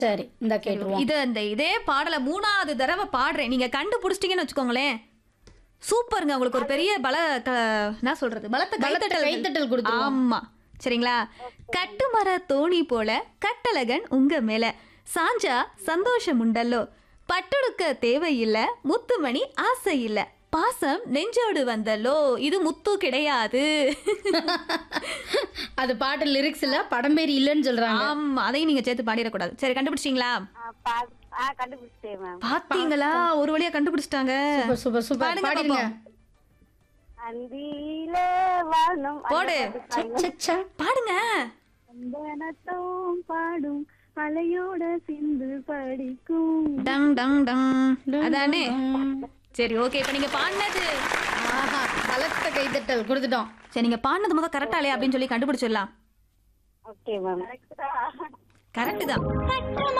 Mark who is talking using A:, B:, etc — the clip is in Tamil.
A: சரி இந்த கேட்டுருவோம்
B: இது அந்த இதே பாடலை மூணாவது தடவை பாடுறேன் நீங்க கண்டுபிடிச்சிட்டீங்கன்னு வச்சுக்கோங்களேன் சூப்பருங்க உங்களுக்கு ஒரு பெரிய பல க- என்ன சொல்றது பலத்த
A: பலத்த
B: கைத்தட்டல்
A: கைத்தட்டல் கொடுத்துருவோம்.
B: ஆமா சரிங்களா கட்டுமர தோணி போல கட்டழகன் உங்க மேல சாஞ்சா சந்தோஷம் உண்டல்லோ பட்டுடுக்க தேவையில்ல முத்துமணி ஆசை இல்ல பாசம் நெஞ்சோடு வந்தல்லோ இது முத்து கிடையாது
A: அது பாட்டு லிரிக்ஸ் இல்ல படம் பேர் இல்லைன்னு சொல்றாங்க
B: ஆமா அதையும் நீங்க சேர்த்து பாடிடக்கூடாது சரி கண்டுபிடிச்சிட்டீங்களா
C: ஆ, பா- ஆ, கண்டுபிடிச்சிட்டேன் மேம்
B: பாத்தீங்களா ஒரு வழியா கண்டுபிடிச்சிட்டாங்க
A: சூப்பர் சூப்பர் சூப்பர்
B: பாடுங்க
A: பாடிடுங்க
B: பாப்போம்.
C: அந்தியில வானம்
B: போடு.
A: சச்சா.
B: பாடுங்க
C: அந்தனத்தோம் பாடும் அலையோட சிந்து படிக்கும்
B: டங் டங் டங் அதானே சரி ஓகே இப்போ நீங்க பாடினது
A: ஆஹா பலத்த கைத்தட்டல் கொடுத்துட்டோம்
B: சரி நீங்க பாடினது முதல் கரெக்டா இல்லையா அப்படின்னு சொல்லி கண்டுபிடிச்சிடலாம்
C: ஓகே மேம்
B: கரெக்ட் தான்